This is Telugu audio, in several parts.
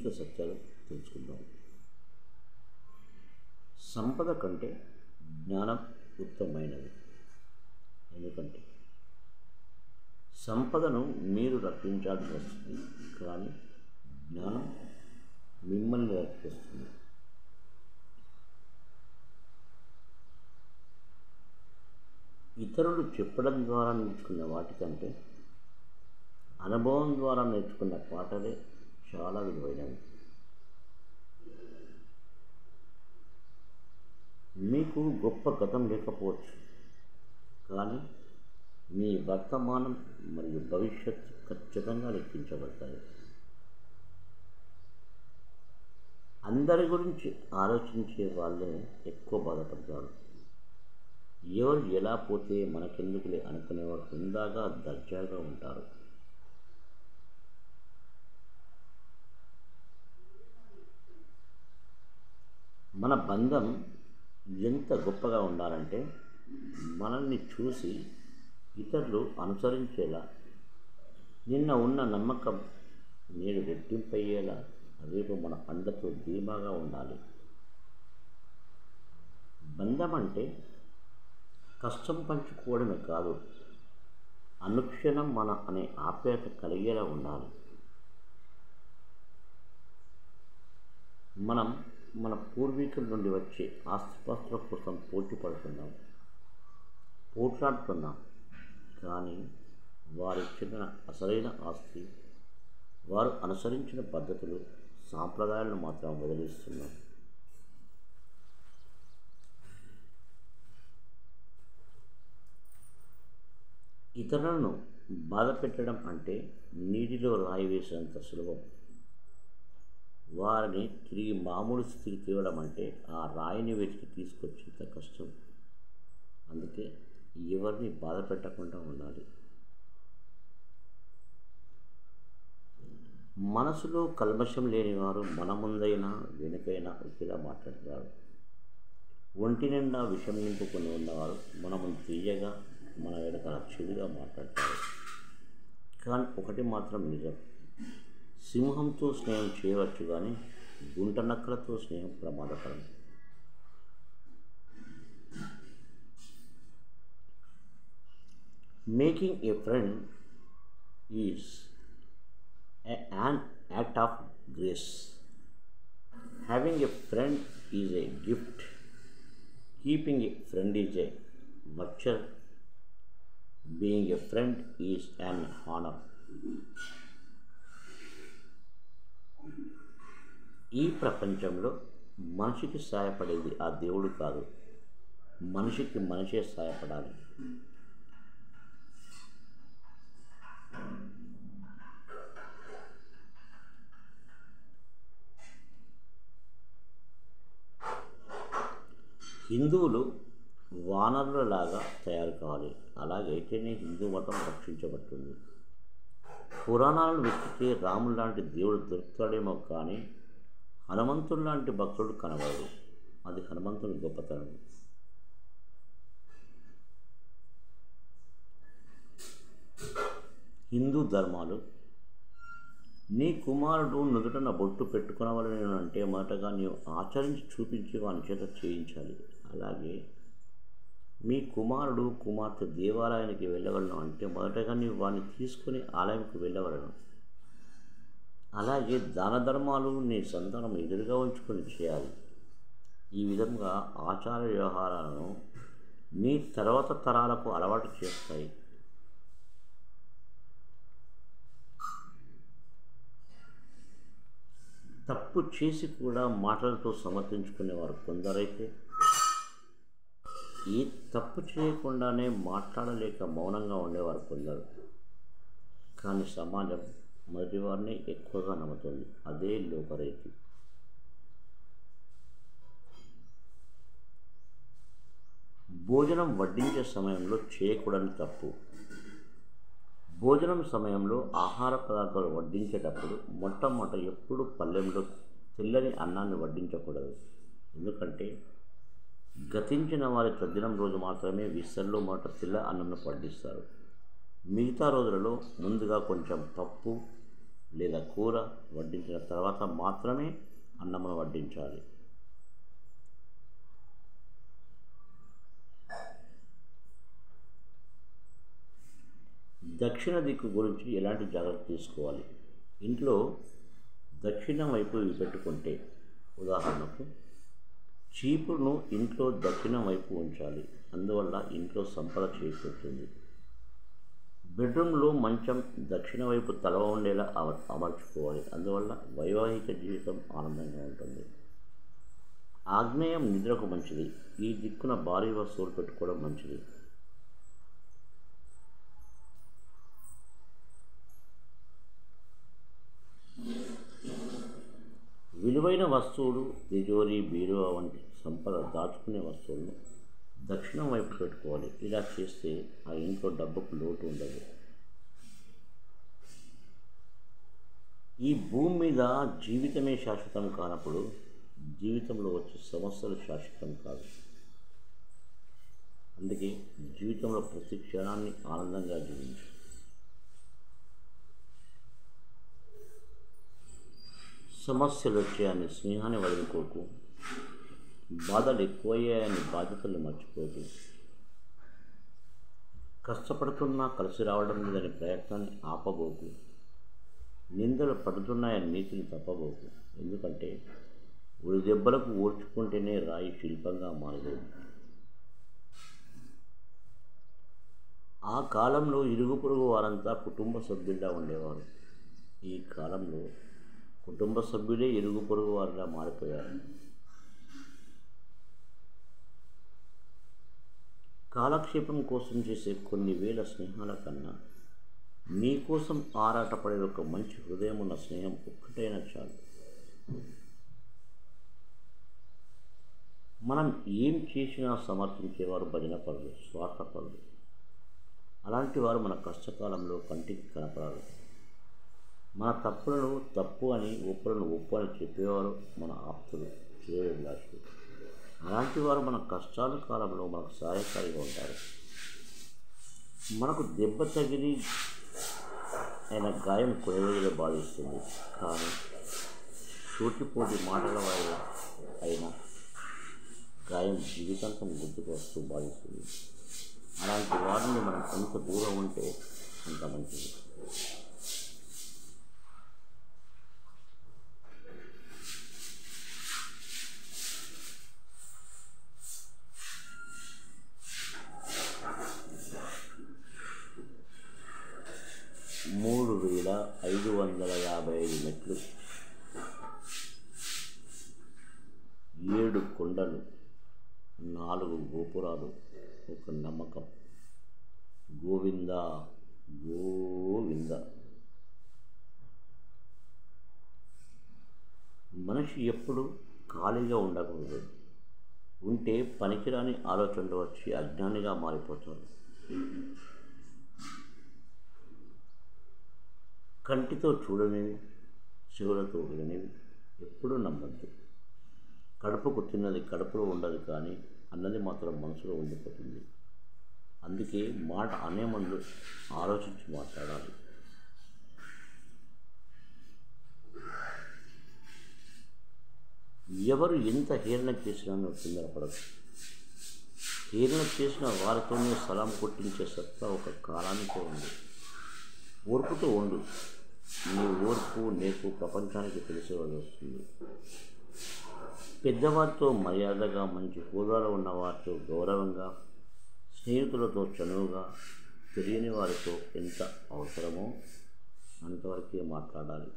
జీవిత సత్యాలు తెలుసుకుందాం సంపద కంటే జ్ఞానం ఉత్తమమైనది ఎందుకంటే సంపదను మీరు రక్షించాల్సి వస్తుంది కానీ జ్ఞానం మిమ్మల్ని రక్షిస్తుంది ఇతరులు చెప్పడం ద్వారా నేర్చుకున్న వాటికంటే అనుభవం ద్వారా నేర్చుకున్న పాటలే చాలా విలువైనవి మీకు గొప్ప గతం లేకపోవచ్చు కానీ మీ వర్తమానం మరియు భవిష్యత్తు ఖచ్చితంగా లెక్కించబడతాయి అందరి గురించి ఆలోచించే వాళ్ళే ఎక్కువ బాధపడతారు ఎవరు ఎలా పోతే మనకెందుకులే అనుకునేవారు హుందాగా దర్జాగా ఉంటారు మన బంధం ఎంత గొప్పగా ఉండాలంటే మనల్ని చూసి ఇతరులు అనుసరించేలా నిన్న ఉన్న నమ్మకం నేడు రెట్టింపయ్యేలా రేపు మన అండతో ధీమాగా ఉండాలి బంధం అంటే కష్టం పంచుకోవడమే కాదు అనుక్షణం మన అనే ఆప్యాయత కలిగేలా ఉండాలి మనం మన పూర్వీకుల నుండి వచ్చే ఆస్తిపాస్తుల కోసం పోటీ పడుతున్నాం పోట్లాడుతున్నాం కానీ వారిచ్చిన అసలైన ఆస్తి వారు అనుసరించిన పద్ధతులు సాంప్రదాయాలను మాత్రం వదిలిస్తున్నాం ఇతరులను బాధ పెట్టడం అంటే నీటిలో రాయి వేసేంత సులభం వారిని తిరిగి మామూలు స్థితికి తేవడం అంటే ఆ రాయిని వెతికి తీసుకొచ్చేంత కష్టం అందుకే ఎవరిని బాధ పెట్టకుండా ఉండాలి మనసులో కల్మషం లేనివారు మన ముందైనా వెనుకైనా ఒకేలా మాట్లాడతారు ఒంటి నిండా విషం నింపుకొని ఉన్నవారు మన ముందు తీయగా మన వెనకాల చెడుగా మాట్లాడతారు కానీ ఒకటి మాత్రం నిజం సింహంతో స్నేహం చేయవచ్చు కానీ గుంట నక్కలతో స్నేహం ప్రమాదకరం making a friend is an act of grace. Having a friend is a gift. Keeping a friend is a virtue. Being a friend is an honor. ఈ ప్రపంచంలో మనిషికి సహాయపడేది ఆ దేవుడు కాదు మనిషికి మనిషే సహాయపడాలి హిందువులు వానరులలాగా తయారు కావాలి అలాగైతేనే హిందూ మతం రక్షించబడుతుంది పురాణాలను వెతికితే రాముడు లాంటి దేవుడు దొరుకుతాడేమో కానీ హనుమంతుడు లాంటి భక్తుడు కనబడదు అది హనుమంతుని గొప్పతనం హిందూ ధర్మాలు నీ కుమారుడు నుదుటన బొట్టు పెట్టుకునవలని అంటే మొదటగా నీవు ఆచరించి చూపించి వాని చేత చేయించాలి అలాగే మీ కుమారుడు కుమార్తె దేవాలయానికి వెళ్ళగలను అంటే మొదటగా నీవు వాడిని తీసుకుని ఆలయంకి వెళ్ళవలను అలాగే దాన ధర్మాలు నీ సంతానం ఎదురుగా ఉంచుకొని చేయాలి ఈ విధంగా ఆచార వ్యవహారాలను నీ తర్వాత తరాలకు అలవాటు చేస్తాయి తప్పు చేసి కూడా మాటలతో సమర్థించుకునేవారు కొందరైతే ఈ తప్పు చేయకుండానే మాట్లాడలేక మౌనంగా ఉండేవారు కొందరు కానీ సమాజం మొదటివారిని ఎక్కువగా నమ్ముతుంది అదే లోకరైతి భోజనం వడ్డించే సమయంలో చేయకూడని తప్పు భోజనం సమయంలో ఆహార పదార్థాలు వడ్డించేటప్పుడు మొట్టమొదట ఎప్పుడు పళ్ళెంలో తెల్లని అన్నాన్ని వడ్డించకూడదు ఎందుకంటే గతించిన వారి తద్దినం రోజు మాత్రమే విస్తరలో మొదట తెల్ల అన్నంను వడ్డిస్తారు మిగతా రోజులలో ముందుగా కొంచెం పప్పు లేదా కూర వడ్డించిన తర్వాత మాత్రమే అన్నమును వడ్డించాలి దక్షిణ దిక్కు గురించి ఎలాంటి జాగ్రత్త తీసుకోవాలి ఇంట్లో దక్షిణం వైపు పెట్టుకుంటే ఉదాహరణకు చీపురును ఇంట్లో దక్షిణం వైపు ఉంచాలి అందువల్ల ఇంట్లో సంపద చేకూరుతుంది బెడ్రూమ్లో మంచం దక్షిణ వైపు తల ఉండేలా అమ అమర్చుకోవాలి అందువల్ల వైవాహిక జీవితం ఆనందంగా ఉంటుంది ఆగ్నేయం నిద్రకు మంచిది ఈ దిక్కున భారీ వస్తువులు పెట్టుకోవడం మంచిది విలువైన వస్తువులు తిజోరి బీరువా వంటి సంపద దాచుకునే వస్తువులను దక్షిణం వైపు పెట్టుకోవాలి ఇలా చేస్తే ఆ ఇంట్లో డబ్బుకు లోటు ఉండదు ఈ భూమి మీద జీవితమే శాశ్వతం కానప్పుడు జీవితంలో వచ్చే సమస్యలు శాశ్వతం కాదు అందుకే జీవితంలో ప్రతి క్షణాన్ని ఆనందంగా జీవించు సమస్యలు వచ్చాయని స్నేహాన్ని వదులుకోకు బాధలు ఎక్కువయ్యాయని బాధ్యతలు మర్చిపోకు కష్టపడుతున్నా కలిసి రావడం లేదని ప్రయత్నాన్ని ఆపబోకు నిందలు పడుతున్నాయని నీతిని తప్పబోకు ఎందుకంటే ఒడి దెబ్బలకు ఓర్చుకుంటేనే రాయి శిల్పంగా మారలేదు ఆ కాలంలో ఇరుగు పొరుగు వారంతా కుటుంబ సభ్యుల్లా ఉండేవారు ఈ కాలంలో కుటుంబ సభ్యులే ఇరుగు పొరుగు వారిలా మారిపోయారు కాలక్షేపం కోసం చేసే కొన్ని వేల స్నేహాల కన్నా నీ కోసం ఆరాటపడే ఒక మంచి హృదయం ఉన్న స్నేహం ఒక్కటైనా చాలు మనం ఏం చేసినా సమర్థించేవారు భజన పరులు స్వార్థపరులు అలాంటి వారు మన కష్టకాలంలో కంటికి కనపడారు మన తప్పులను తప్పు అని ఒప్పులను ఒప్పు అని చెప్పేవారు మన ఆప్తులు శ్రేయోభిలాషులు అలాంటి వారు మన కష్టాల కాలంలో మనకు సహాయకారిగా ఉంటారు మనకు దెబ్బ తగిలి అయిన గాయం కొన్ని రోజులు బాధిస్తుంది కానీ సూటిపోటి మాటల వల్ల అయిన గాయం జీవితాంతం గుర్తుకు వస్తూ బాధిస్తుంది అలాంటి వారిని మనం ఎంత దూరం ఉంటే అంత మంచిది మూడు వేల ఐదు వందల యాభై ఐదు మెట్లు ఏడు కొండలు నాలుగు గోపురాలు ఒక నమ్మకం గోవింద గోవింద మనిషి ఎప్పుడు ఖాళీగా ఉండకూడదు ఉంటే పనికిరాని ఆలోచనలు వచ్చి అజ్ఞానిగా మారిపోతాడు కంటితో చూడనివి చెవులతో విననివి ఎప్పుడూ నమ్మద్దు కడుపుకు తిన్నది కడుపులో ఉండదు కానీ అన్నది మాత్రం మనసులో ఉండిపోతుంది అందుకే మాట అనే ముందు ఆలోచించి మాట్లాడాలి ఎవరు ఎంత హేళన చేసినా నువ్వు తొందరపడదు హేళన చేసిన వారితోనే సలాం కొట్టించే సత్తా ఒక కాలానికే ఉంది ఓర్పుతో ఉండు నీ ఓర్పు నేర్పు ప్రపంచానికి తెలిసేవాళ్ళు వస్తుంది పెద్దవారితో మర్యాదగా మంచి హోదాలో ఉన్న వారితో గౌరవంగా స్నేహితులతో చనువుగా తెలియని వారితో ఎంత అవసరమో అంతవరకే మాట్లాడాలి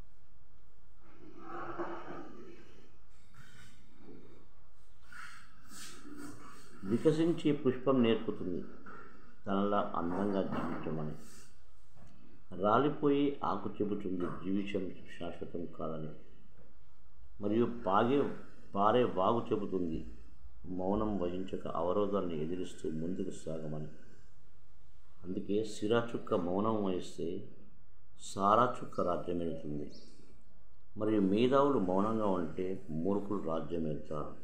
వికసించే పుష్పం నేర్పుతుంది తనలా అందంగా జీవించమని రాలిపోయి ఆకు చెబుతుంది జీవితం శాశ్వతం కాదని మరియు పాగే పారే వాగు చెబుతుంది మౌనం వహించక అవరోధాన్ని ఎదిరిస్తూ ముందుకు సాగమని అందుకే సిరా చుక్క మౌనం వహిస్తే సారా చుక్క రాజ్యం వెళుతుంది మరియు మేధావులు మౌనంగా ఉంటే మూర్ఖులు రాజ్యం వెళ్తారు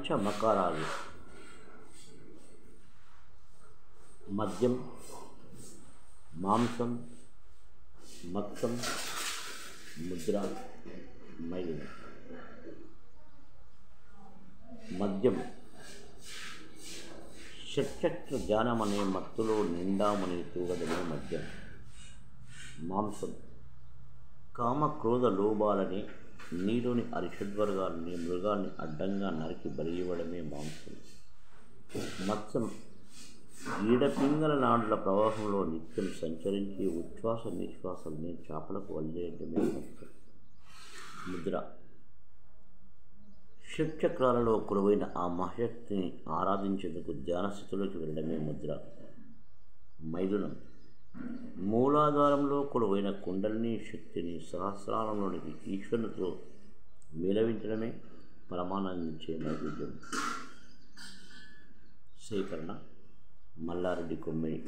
పంచ మకారాలు మద్యం మాంసం మత్సం ముద్ర మైలు మద్యం షట్చక్ర ధ్యానం అనే మత్తులో నిండామని తూగదనే మద్యం మాంసం కామ క్రోధ లోభాలని నీలోని అరిషడ్వర్గాల్ని మృగాల్ని అడ్డంగా నరికి బలి ఇవ్వడమే మాంసం మత్స్యం ఈడపింగల నాడుల ప్రవాహంలో నిత్యం సంచరించి ఉచ్ఛ్వాస నిశ్వాసాలని చేపలకు వదిలేయడమే మత్స్యం ముద్ర షట్చక్రాలలో కొలువైన ఆ మహశక్తిని ఆరాధించేందుకు ధ్యానస్థితిలోకి వెళ్ళడమే ముద్ర మైథునం మూలాధారంలో కొలువైన కుండలిని శక్తిని సహస్రాలంలోనికి ఈశ్వరునితో మేళవించడమే పరమానందించే నైవేద్యం సేకరణ మల్లారెడ్డి కొమ్మిడి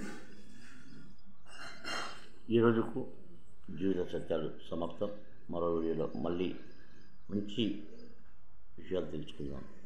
ఈరోజుకు జీవిత సత్యాలు సమాప్తం మరో వీడియోలో మళ్ళీ మంచి విషయాలు తెలుసుకుందాం